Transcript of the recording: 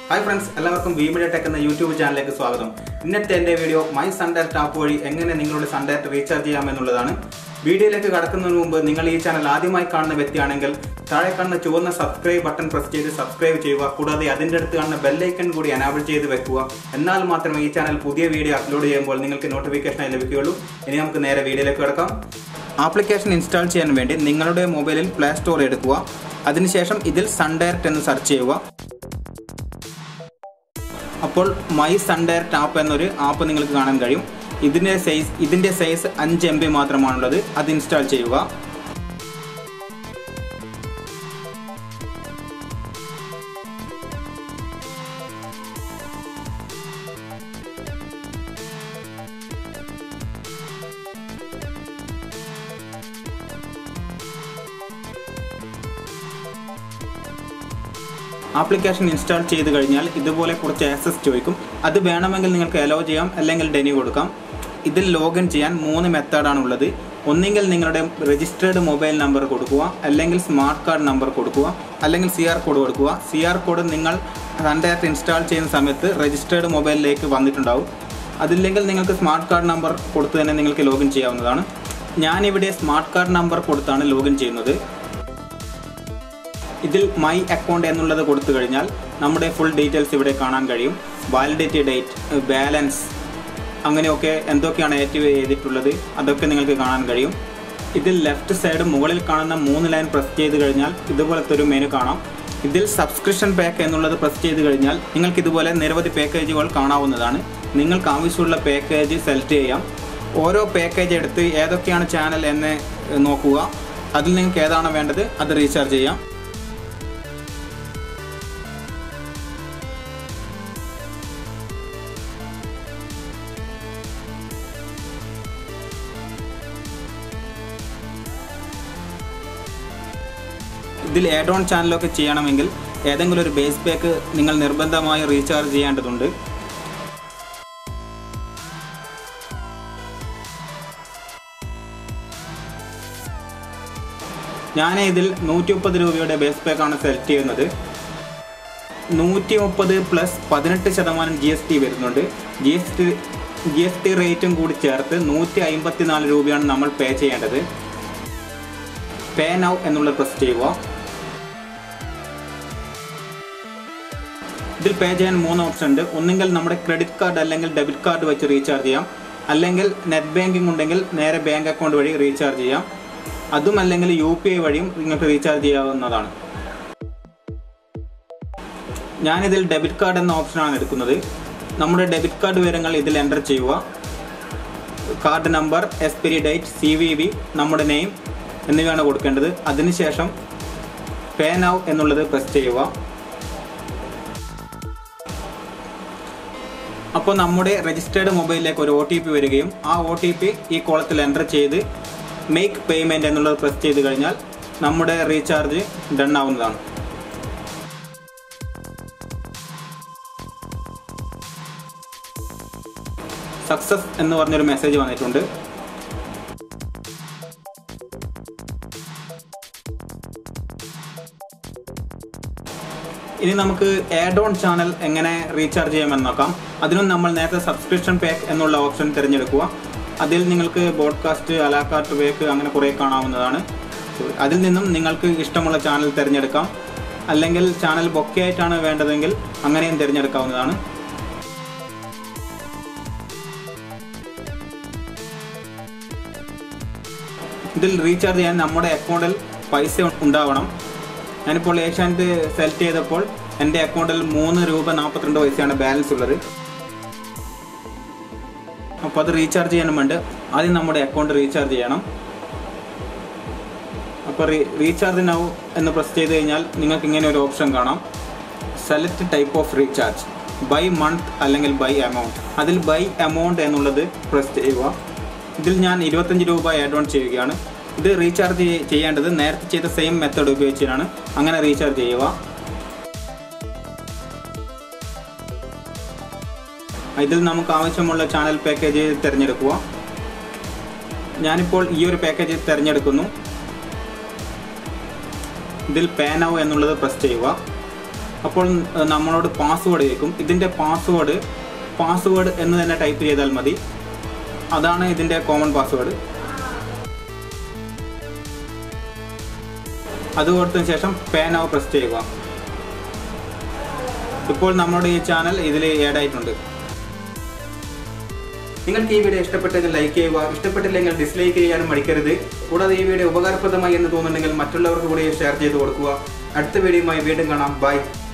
hi friends എല്ലാവർക്കും V media tech എന്ന YouTube ചാനലിലേക്ക് സ്വാഗതം ഇന്നത്തെ എൻ്റെ വീഡിയോ മൈ സൺഡയറക്റ്റ് ആപ്പ് വഴി എങ്ങനെ നിങ്ങളുടെ സൺഡയറക്റ്റ് റീചാർജ് ചെയ്യാമെന്നുള്ളതാണ് വീഡിയോയിലേക്ക് കടക്കുന്നതിന് മുമ്പ് നിങ്ങൾ ഈ ചാനൽ ആദ്യമായി കാണുന്ന വ്യക്തിയാണെങ്കിൽ താഴെ കാണുന്ന ചുവന്ന സബ്സ്ക്രൈബ് ബട്ടൺ പ്രസ് ചെയ്ത് സബ്സ്ക്രൈബ് ചെയ്യുക കൂടാതെ അതിൻ്റെ അടുത്ത് കാണുന്ന ബെല്ലൈക്കൺ കൂടി അനാബിൾ ചെയ്ത് വെക്കുക എന്നാൽ മാത്രമേ ഈ ചാനൽ പുതിയ വീഡിയോ അപ്ലോഡ് ചെയ്യുമ്പോൾ നിങ്ങൾക്ക് നോട്ടിഫിക്കേഷനായി ലഭിക്കുകയുള്ളൂ ഇനി നമുക്ക് നേരെ വീഡിയോയിലേക്ക് കിടക്കാം ആപ്ലിക്കേഷൻ ഇൻസ്റ്റാൾ ചെയ്യാൻ വേണ്ടി നിങ്ങളുടെ മൊബൈലിൽ പ്ലേ സ്റ്റോർ എടുക്കുക അതിനുശേഷം ഇതിൽ സൺഡയറക്റ്റ് എന്ന് സെർച്ച് ചെയ്യുക അപ്പോൾ മൈ സൺ ഡയറക്റ്റ് ആപ്പ് എന്നൊരു ആപ്പ് നിങ്ങൾക്ക് കാണാൻ കഴിയും ഇതിൻ്റെ സൈസ് ഇതിൻ്റെ സൈസ് അഞ്ച് എം ബി മാത്രമാണുള്ളത് അത് ഇൻസ്റ്റാൾ ചെയ്യുക ആപ്ലിക്കേഷൻ ഇൻസ്റ്റാൾ ചെയ്ത് കഴിഞ്ഞാൽ ഇതുപോലെ കുറച്ച് ആക്സസ് ചോദിക്കും അത് വേണമെങ്കിൽ നിങ്ങൾക്ക് അലോ ചെയ്യാം അല്ലെങ്കിൽ ഡെനി കൊടുക്കാം ഇതിൽ ലോഗിൻ ചെയ്യാൻ മൂന്ന് മെത്തേഡാണ് ഉള്ളത് ഒന്നെങ്കിൽ നിങ്ങളുടെ രജിസ്റ്റേർഡ് മൊബൈൽ നമ്പർ കൊടുക്കുക അല്ലെങ്കിൽ സ്മാർട്ട് കാർഡ് നമ്പർ കൊടുക്കുക അല്ലെങ്കിൽ സി ആർ കോഡ് കൊടുക്കുക സി ആർ കോഡ് നിങ്ങൾ സൺഡയറക്റ്റ് ഇൻസ്റ്റാൾ ചെയ്യുന്ന സമയത്ത് രജിസ്റ്റേർഡ് മൊബൈലിലേക്ക് വന്നിട്ടുണ്ടാവും അതില്ലെങ്കിൽ നിങ്ങൾക്ക് സ്മാർട്ട് കാർഡ് നമ്പർ കൊടുത്ത് തന്നെ നിങ്ങൾക്ക് ലോഗിൻ ചെയ്യാവുന്നതാണ് ഞാനിവിടെ സ്മാർട്ട് കാർഡ് നമ്പർ കൊടുത്താണ് ലോഗിൻ ചെയ്യുന്നത് ഇതിൽ മൈ അക്കൗണ്ട് എന്നുള്ളത് കൊടുത്തു കഴിഞ്ഞാൽ നമ്മുടെ ഫുൾ ഡീറ്റെയിൽസ് ഇവിടെ കാണാൻ കഴിയും വാലിഡിറ്റി ഡേറ്റ് ബാലൻസ് അങ്ങനെയൊക്കെ എന്തൊക്കെയാണ് ആക്റ്റീവ് ചെയ്തിട്ടുള്ളത് അതൊക്കെ നിങ്ങൾക്ക് കാണാൻ കഴിയും ഇതിൽ ലെഫ്റ്റ് സൈഡ് മുകളിൽ കാണുന്ന മൂന്ന് ലൈൻ പ്രസ് ചെയ്ത് കഴിഞ്ഞാൽ ഇതുപോലത്തെ ഒരു മെനു കാണാം ഇതിൽ സബ്സ്ക്രിപ്ഷൻ പാക്ക് എന്നുള്ളത് പ്രസ് ചെയ്ത് കഴിഞ്ഞാൽ നിങ്ങൾക്ക് ഇതുപോലെ നിരവധി പാക്കേജുകൾ കാണാവുന്നതാണ് നിങ്ങൾക്ക് ആവശ്യമുള്ള പാക്കേജ് സെലക്ട് ചെയ്യാം ഓരോ പാക്കേജ് എടുത്ത് ഏതൊക്കെയാണ് ചാനൽ എന്ന് നോക്കുക അതിൽ നിങ്ങൾക്ക് ഏതാണ് വേണ്ടത് അത് റീചാർജ് ചെയ്യാം ഇതിൽ ആഡ് ഓൺ ചാനലൊക്കെ ചെയ്യണമെങ്കിൽ ഏതെങ്കിലും ഒരു ബേസ് പാക്ക് നിങ്ങൾ നിർബന്ധമായി റീചാർജ് ചെയ്യേണ്ടതുണ്ട് ഞാൻ ഇതിൽ നൂറ്റി മുപ്പത് രൂപയുടെ ബേസ് പാക്കാണ് സെലക്ട് ചെയ്യുന്നത് നൂറ്റി മുപ്പത് പ്ലസ് പതിനെട്ട് ശതമാനം ജി എസ് ടി വരുന്നുണ്ട് G S T G S T റേറ്റും കൂടി ചേർത്ത് നൂറ്റി അമ്പത്തി നാല് രൂപയാണ് നമ്മൾ പേ ചെയ്യേണ്ടത് പേ നൗ എന്നുള്ളത് പ്രസ് ചെയ്യുക ഇതിൽ പേ ചെയ്യാൻ മൂന്ന് ഓപ്ഷൻ ഉണ്ട് ഒന്നെങ്കിൽ നമ്മുടെ ക്രെഡിറ്റ് കാർഡ് അല്ലെങ്കിൽ ഡെബിറ്റ് കാർഡ് വെച്ച് റീചാർജ് ചെയ്യാം അല്ലെങ്കിൽ നെറ്റ് ബാങ്കിങ് ഉണ്ടെങ്കിൽ നേരെ ബാങ്ക് അക്കൗണ്ട് വഴി റീചാർജ് ചെയ്യാം അതും അല്ലെങ്കിൽ യു പി ഐ വഴിയും നിങ്ങൾക്ക് റീചാർജ് ചെയ്യാവുന്നതാണ് ഞാനിതിൽ ഡെബിറ്റ് കാർഡ് എന്ന ഓപ്ഷനാണ് എടുക്കുന്നത് നമ്മുടെ ഡെബിറ്റ് കാർഡ് വിവരങ്ങൾ ഇതിൽ എൻ്റർ ചെയ്യുക card number expiry date C V V നമ്മുടെ നെയിം എന്നിവയാണ് കൊടുക്കേണ്ടത് അതിനുശേഷം പേ നൗ എന്നുള്ളത് പ്രസ് ചെയ്യുക അപ്പോൾ നമ്മുടെ രജിസ്റ്റേർഡ് മൊബൈലിലേക്ക് ഒരു ഒ ടി പി വരികയും ആ ഒ ടി പി ഈ കോളത്തിൽ എൻ്റർ ചെയ്ത് മേക്ക് പേയ്മെൻറ്റ് എന്നുള്ളത് പ്രസ് ചെയ്ത് കഴിഞ്ഞാൽ നമ്മുടെ റീചാർജ് ഡൺ ആവുന്നതാണ് സക്സസ് എന്ന് പറഞ്ഞൊരു മെസ്സേജ് വന്നിട്ടുണ്ട് ഇനി നമുക്ക് ആഡ് ഓൺ ചാനൽ എങ്ങനെ റീചാർജ് ചെയ്യാമെന്ന് നോക്കാം അതിനും നമ്മൾ നേരത്തെ സബ്സ്ക്രിപ്ഷൻ പാക്ക് എന്നുള്ള ഓപ്ഷൻ തിരഞ്ഞെടുക്കുക അതിൽ നിങ്ങൾക്ക് ബോഡ്കാസ്റ്റ് അലാക്കാർട്ട് പേക്ക് അങ്ങനെ കുറേ കാണാവുന്നതാണ് അതിൽ നിന്നും നിങ്ങൾക്ക് ഇഷ്ടമുള്ള ചാനൽ തിരഞ്ഞെടുക്കാം അല്ലെങ്കിൽ ചാനൽ ബൊക്കെ ആയിട്ടാണ് വേണ്ടതെങ്കിൽ അങ്ങനെയും തിരഞ്ഞെടുക്കാവുന്നതാണ് ഇതിൽ റീചാർജ് ചെയ്യാൻ നമ്മുടെ അക്കൗണ്ടിൽ പൈസ ഉണ്ടാവണം ഞാനിപ്പോൾ ഏഷ്യാനെറ്റ് സെലക്ട് ചെയ്തപ്പോൾ എൻ്റെ അക്കൗണ്ടിൽ മൂന്ന് രൂപ നാൽപ്പത്തിരണ്ട് പൈസയാണ് ബാലൻസ് ഉള്ളത് അപ്പോൾ അത് റീചാർജ് ചെയ്യാനും വേണ്ട ആദ്യം നമ്മുടെ അക്കൗണ്ട് റീചാർജ് ചെയ്യണം അപ്പോൾ റീചാർജ് നൗ എന്ന് പ്രസ് ചെയ്ത് കഴിഞ്ഞാൽ നിങ്ങൾക്ക് ഇങ്ങനെ ഒരു ഓപ്ഷൻ കാണാം select type of recharge by month അല്ലെങ്കിൽ ബൈ എമൗണ്ട് അതിൽ ബൈ എമൗണ്ട് എന്നുള്ളത് പ്രസ് ചെയ്യുക ഇതിൽ ഞാൻ ഇരുപത്തഞ്ച് രൂപ ആഡ് ഓൺ ചെയ്യുകയാണ് ഇത് റീചാർജ് ചെയ്യേണ്ടത് നേരത്തെ ചെയ്ത സെയിം മെത്തേഡ് ഉപയോഗിച്ചാണ് അങ്ങനെ റീചാർജ് ചെയ്യുക ഇതിൽ നമുക്ക് ആവശ്യമുള്ള ചാനൽ പാക്കേജ് തിരഞ്ഞെടുക്കുക ഞാനിപ്പോൾ ഈ ഒരു പാക്കേജ് തിരഞ്ഞെടുക്കുന്നു ഇതിൽ പേ നൗ എന്നുള്ളത് പ്രസ് ചെയ്യുക അപ്പോൾ ഏഹ്, നമ്മളോട് പാസ്വേഡ് ചോദിക്കും ഇതിൻ്റെ പാസ്വേഡ് പാസ്വേഡ് എന്ന് തന്നെ ടൈപ്പ് ചെയ്താൽ മതി അതാണ് ഇതിൻ്റെ കോമൺ പാസ്വേഡ് അത് കൊടുത്തതിന് ശേഷം പേ നൗ പ്രസ് ചെയ്യുക ഇപ്പോൾ നമ്മുടെ ഈ ചാനൽ ഇതിൽ ആഡ് ആയിട്ടുണ്ട് നിങ്ങൾക്ക് ഈ വീഡിയോ ഇഷ്ടപ്പെട്ടെങ്കിൽ ലൈക്ക് ചെയ്യുക ഇഷ്ടപ്പെട്ടില്ലെങ്കിൽ ഡിസ്ലൈക്ക് ചെയ്യാനും മടിക്കരുത് കൂടാതെ ഈ വീഡിയോ ഉപകാരപ്രദമായി എന്ന് തോന്നുന്നുണ്ടെങ്കിൽ മറ്റുള്ളവർക്ക് കൂടി ഷെയർ ചെയ്ത് കൊടുക്കുക അടുത്ത വീഡിയോയുമായി വീണ്ടും കാണാം ബൈ